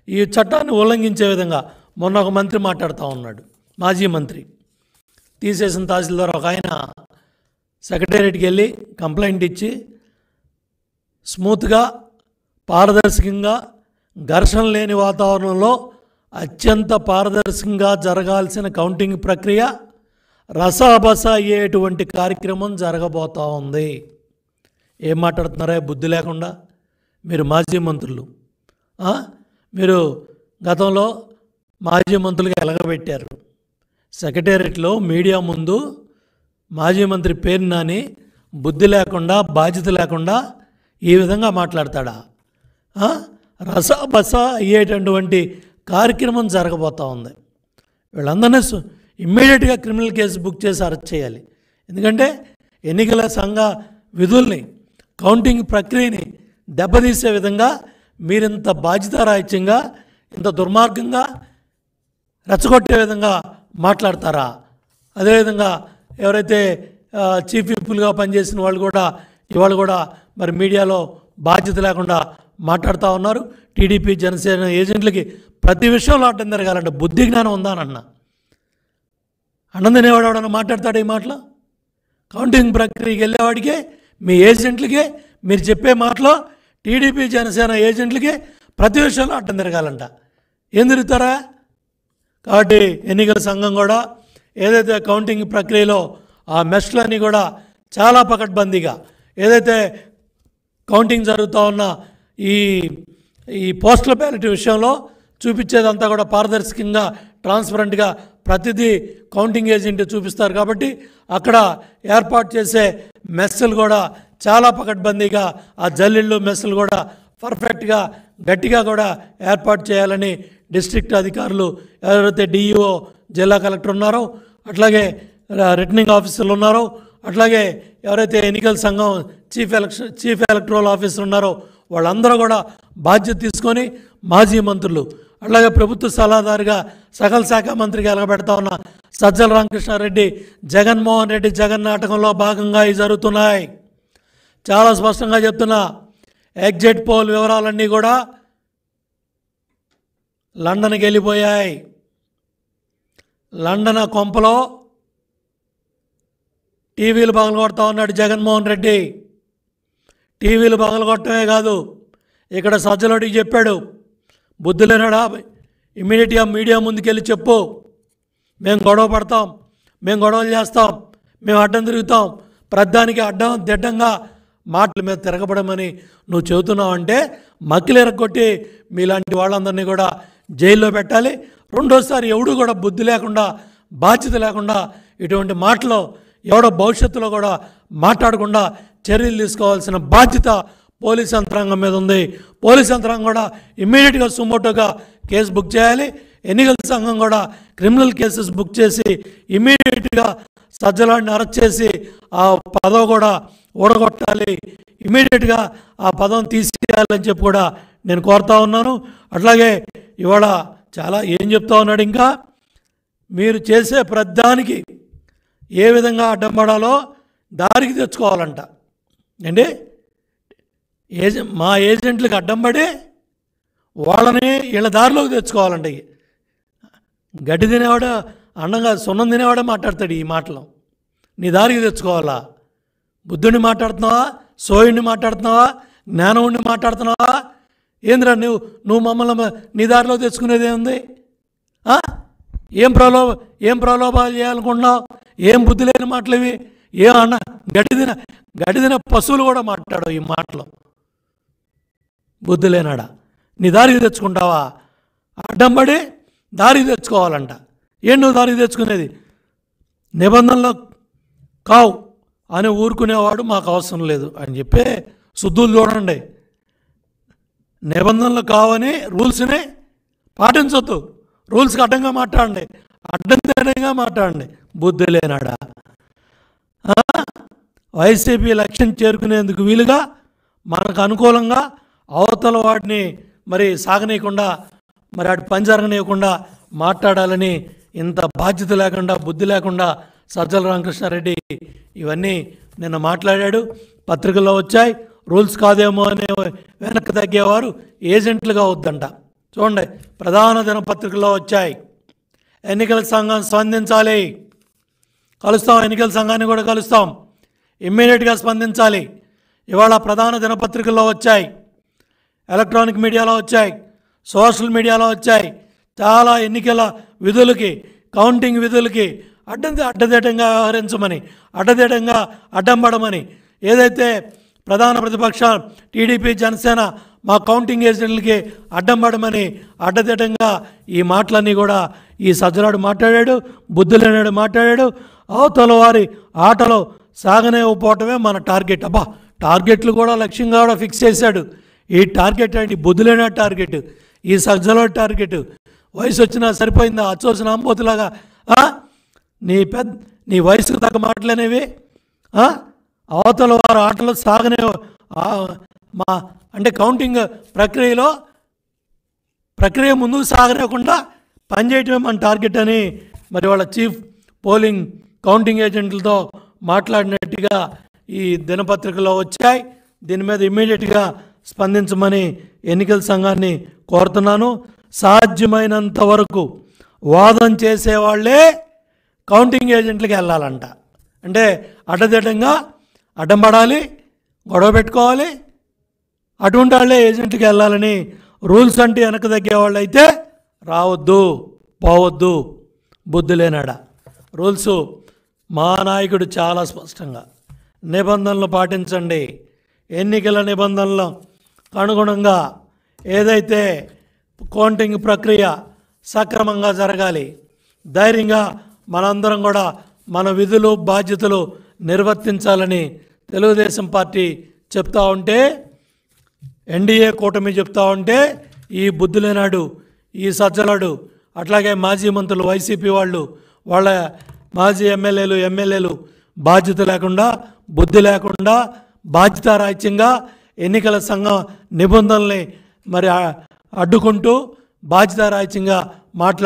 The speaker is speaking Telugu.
ఈ చట్టాన్ని ఉల్లంఘించే విధంగా మొన్న ఒక మంత్రి మాట్లాడుతూ ఉన్నాడు మాజీ మంత్రి తీసేసిన తహసీల్దార్ ఒక ఆయన సెక్రటేరియట్కి వెళ్ళి కంప్లైంట్ ఇచ్చి స్మూత్గా పారదర్శకంగా ఘర్షణ లేని వాతావరణంలో అత్యంత పారదర్శకంగా జరగాల్సిన కౌంటింగ్ ప్రక్రియ రసాబస అయ్యేటువంటి కార్యక్రమం జరగబోతూ ఉంది ఏం మాట్లాడుతున్నారా బుద్ధి లేకుండా మీరు మాజీ మంత్రులు ఆ? మీరు గతంలో మాజీ మంత్రులుగా ఎలగబెట్టారు సెక్రటేరియట్లో మీడియా ముందు మాజీ మంత్రి పేరు నాని బుద్ధి లేకుండా బాధ్యత లేకుండా ఈ విధంగా మాట్లాడతాడా ఆ? రసాబస అయ్యేటటువంటి కార్యక్రమం జరగబోతూ ఉంది వీళ్ళందరినీ సు- ఇమ్మీడియట్గా క్రిమినల్ కేసు బుక్ చేసి అరెస్ట్ చేయాలి ఎందుకంటే ఎన్నికల సంఘ విధుల్ని కౌంటింగ్ ప్రక్రియని దెబ్బతీసే విధంగా మీరింత బాధ్యతారాహిత్యంగా ఇంత దుర్మార్గంగా రెచ్చగొట్టే విధంగా మాట్లాడతారా అదేవిధంగా ఎవరైతే ఆ, చీఫ్ విప్పులుగా పనిచేసిన వాళ్ళు కూడా ఇవాళ కూడా మరి మీడియాలో బాధ్యత లేకుండా మాట్లాడుతూ ఉన్నారు టీడీపీ జనసేన ఏజెంట్లకి ప్రతి విషయంలో అడ్డం జరగాలంటే బుద్ధి జ్ఞానం ఉందా అని అన్నా అన్నం తినేవాడు ఎవడన్నా మాట్లాడతాడు ఈ మాటలు కౌంటింగ్ ప్రక్రియకి వెళ్ళేవాడికే మీ ఏజెంట్లకే మీరు చెప్పే మాటలో టీడీపీ జనసేన ఏజెంట్లకే ప్రతి విషయంలో అడ్డం తిరగాలంట ఏం తిరుగుతారా కాబట్టి ఎన్నికల సంఘం కూడా ఏదైతే కౌంటింగ్ ప్రక్రియలో ఆ మెస్లన్నీ కూడా చాలా పకడ్బందీగా ఏదైతే కౌంటింగ్ జరుగుతూ ఉన్న ఈ ఈ పోస్టల్ బ్యాలెట్ విషయంలో చూపించేదంతా కూడా పారదర్శకంగా ట్రాన్స్పరెంట్గా ప్రతిదీ కౌంటింగ్ ఏజెంట్ చూపిస్తారు కాబట్టి అక్కడ ఏర్పాటు చేసే మెస్సులు కూడా చాలా పకడ్బందీగా ఆ జల్లిళ్ళు మెస్సులు కూడా పర్ఫెక్ట్గా గట్టిగా కూడా ఏర్పాటు చేయాలని డిస్ట్రిక్ట్ అధికారులు ఎవరైతే డిఈఓ జిల్లా కలెక్టర్ ఉన్నారో అట్లాగే ర- రిటర్నింగ్ ఆఫీసర్లు ఉన్నారో అట్లాగే ఎవరైతే ఎన్నికల సంఘం chief election chief electoral officer ఉన్నారో వాళ్ళందరూ కూడా బాధ్యత తీసుకొని మాజీ మంత్రులు అట్లాగే ప్రభుత్వ సలహాదారుగా సకల శాఖ మంత్రిగా ఎలగబెడతా ఉన్న సజ్జల రామకృష్ణారెడ్డి జగన్మోహన్ రెడ్డి జగన్ నాటకంలో భాగంగా ఇవి జరుగుతున్నాయి చాలా స్పష్టంగా చెప్తున్నా ఎగ్జిట్ పోల్ వివరాలన్నీ కూడా లండన్కి వెళ్ళిపోయాయి లండన్ కొంపలో టీవీలు పగలగొడతా ఉన్నాడు జగన్మోహన్ రెడ్డి టీవీలు పగలగొట్టమే కాదు ఇక్కడ సజ్జలోడికి చెప్పాడు బుద్ధి లేనాడా ఇమ్మీడియట్గా మీడియా ముందుకెళ్ళి చెప్పు మేము గొడవ పడతాం మేము గొడవలు చేస్తాం మేము అడ్డం తిరుగుతాం ప్రధానికి అడ్డం దిడ్డంగా మాటల మీద తిరగబడమని నువ్వు చెబుతున్నావు అంటే మక్కిలు ఎరగొట్టి మీలాంటి వాళ్ళందరినీ కూడా జైల్లో పెట్టాలి రెండోసారి ఎవడు కూడా బుద్ధి లేకుండా బాధ్యత లేకుండా ఇటువంటి మాటలు ఎవడో భవిష్యత్తులో కూడా మాట్లాడకుండా చర్యలు తీసుకోవాల్సిన బాధ్యత పోలీస్ యంత్రాంగం మీద ఉంది పోలీస్ యంత్రాంగం కూడా ఇమ్మీడియట్గా సుమోటోగా కేసు బుక్ చేయాలి ఎన్నికల సంఘం కూడా క్రిమినల్ కేసెస్ బుక్ చేసి ఇమ్మీడియట్గా సజ్జలాన్ని అరెస్ట్ చేసి ఆ పదవి కూడా ఊడగొట్టాలి ఇమ్మీడియట్గా ఆ పదం తీసేయాలని చెప్పి కూడా నేను కోరుతా ఉన్నాను అట్లాగే ఇవాళ చాలా ఏం చెప్తా ఉన్నాడు ఇంకా మీరు చేసే ప్రధానికి ఏ విధంగా అడ్డం పడాలో దారికి తెచ్చుకోవాలంట ఏంటి ఏజె మా ఏజెంట్లకు అడ్డం పడి వాళ్ళని వీళ్ళ దారిలోకి తెచ్చుకోవాలంట ఇక. గడ్డి తినేవాడు అన్నంగా సున్నం తినేవాడే మాట్లాడతాడు ఈ మాటలు నీ దారికి తెచ్చుకోవాలా బుద్ధుడిని మాట్లాడుతున్నావా సోయుడిని మాట్లాడుతున్నావా జ్ఞానవుడిని మాట్లాడుతున్నావా ఏంద్రా నువ్వు నువ్వు మమ్మల్ని మ- నీ దారిలో తెచ్చుకునేది ఏముంది ఆ? ఏం ప్రలోభ ఏం ప్రలోభాలు చేయాలనుకుంటున్నావు ఏం బుద్ధి లేని మాటలు ఇవి ఏం అన్న గడిదిన గడిదిన పశువులు కూడా మాట్లాడవు ఈ మాటలు బుద్ధి లేనాడా నీ దారికి తెచ్చుకుంటావా అడ్డం పడి దారికి తెచ్చుకోవాలంట ఏం నువ్వు దారికి తెచ్చుకునేది నిబంధనలు కావు అని ఊరుకునేవాడు మాకు అవసరం లేదు అని చెప్పి శుద్ధులు చూడండి నిబంధనలు కావని రూల్స్ని పాటించొద్దు రూల్స్కి అడ్డంగా మాట్లాడండి అడ్డం తేడంగా మాట్లాడండి బుద్ధి లేనాడా ఆ? వైసీపీ లక్ష్యం చేరుకునేందుకు వీలుగా మనకు అనుకూలంగా అవతల వాటిని మరి సాగనీయకుండా మరి అటు పని జరగనీయకుండా మాట్లాడాలని ఇంత బాధ్యత లేకుండా బుద్ధి లేకుండా సజ్జల రామకృష్ణారెడ్డి ఇవన్నీ నిన్న మాట్లాడాడు పత్రికల్లో వచ్చాయి రూల్స్ కాదేమో అనే వెనక్కి తగ్గేవారు ఏజెంట్లుగా వద్దంట చూడండి ప్రధాన దినపత్రికల్లో వచ్చాయి ఎన్నికల సంఘం స్పందించాలి కలుస్తాం ఎన్నికల సంఘాన్ని కూడా కలుస్తాం ఇమ్మీడియట్గా స్పందించాలి ఇవాళ ప్రధాన దినపత్రికల్లో వచ్చాయి ఎలక్ట్రానిక్ మీడియాలో వచ్చాయి సోషల్ మీడియాలో వచ్చాయి చాలా ఎన్నికల విధులకి కౌంటింగ్ విధులకి అడ్డం అడ్డదిడ్డంగా వ్యవహరించమని అడ్డదిడ్డంగా అడ్డం పడమని ఏదైతే ప్రధాన ప్రతిపక్ష టీడీపీ జనసేన మా కౌంటింగ్ ఏజెంట్లకి అడ్డం పడమని అడ్డదిడ్డంగా ఈ మాటలన్నీ కూడా ఈ సజ్జనాడు మాట్లాడాడు బుద్ధులేనాడు మాట్లాడాడు అవతల వారి ఆటలో సాగనేకపోవటమే మన టార్గెట్ అబ్బా టార్గెట్లు కూడా లక్ష్యంగా కూడా ఫిక్స్ చేశాడు ఈ టార్గెట్ అంటే బుద్ధులేన టార్గెట్ ఈ సజ్జలో టార్గెట్ వయసు వచ్చినా సరిపోయిందా అచ్చోసిన అంబోతులాగా ఆ? నీ పెద్ద నీ వయసుకు తగ్గ మాటలనేవి ఆ? అవతల వారు ఆటలు సాగనే ఆ, మా అంటే కౌంటింగ్ ప్రక్రియలో ప్రక్రియ ముందుకు సాగలేకుండా పనిచేయటమే మన టార్గెట్ అని మరి వాళ్ళ చీఫ్ పోలింగ్ కౌంటింగ్ ఏజెంట్లతో మాట్లాడినట్టుగా ఈ దినపత్రికలో వచ్చాయి దీని మీద ఇమ్మీడియట్గా స్పందించమని ఎన్నికల సంఘాన్ని కోరుతున్నాను సాధ్యమైనంత వరకు వాదం చేసేవాళ్ళే కౌంటింగ్ ఏజెంట్లకి వెళ్ళాలంట అంటే అడ్డదిడ్డంగా అడ్డం పడాలి గొడవ పెట్టుకోవాలి అటువంటి వాళ్ళే ఏజెంట్కి వెళ్ళాలని రూల్స్ అంటే వెనక తగ్గే వాళ్ళు అయితే రావద్దు పోవద్దు బుద్ధి లేనాడ రూల్స్ మా నాయకుడు చాలా స్పష్టంగా నిబంధనలు పాటించండి ఎన్నికల నిబంధనలు అనుగుణంగా ఏదైతే కౌంటింగ్ ప్రక్రియ సక్రమంగా జరగాలి ధైర్యంగా మనందరం కూడా మన విధులు బాధ్యతలు నిర్వర్తించాలని తెలుగుదేశం పార్టీ చెప్తా ఉంటే ఎన్డీఏ కూటమి చెప్తా ఉంటే ఈ బుద్ధులేనాడు ఈ సజ్జలాడు అట్లాగే మాజీ మంత్రులు వైసీపీ వాళ్ళు వాళ్ళ మాజీ ఎమ్మెల్యేలు ఎమ్మెల్యేలు బాధ్యత లేకుండా బుద్ధి లేకుండా బాధ్యతారాహిత్యంగా ఎన్నికల సంఘం నిబంధనల్ని మరి ఆ- అడ్డుకుంటూ బాధ్యతారాహిత్యంగా మాట్లా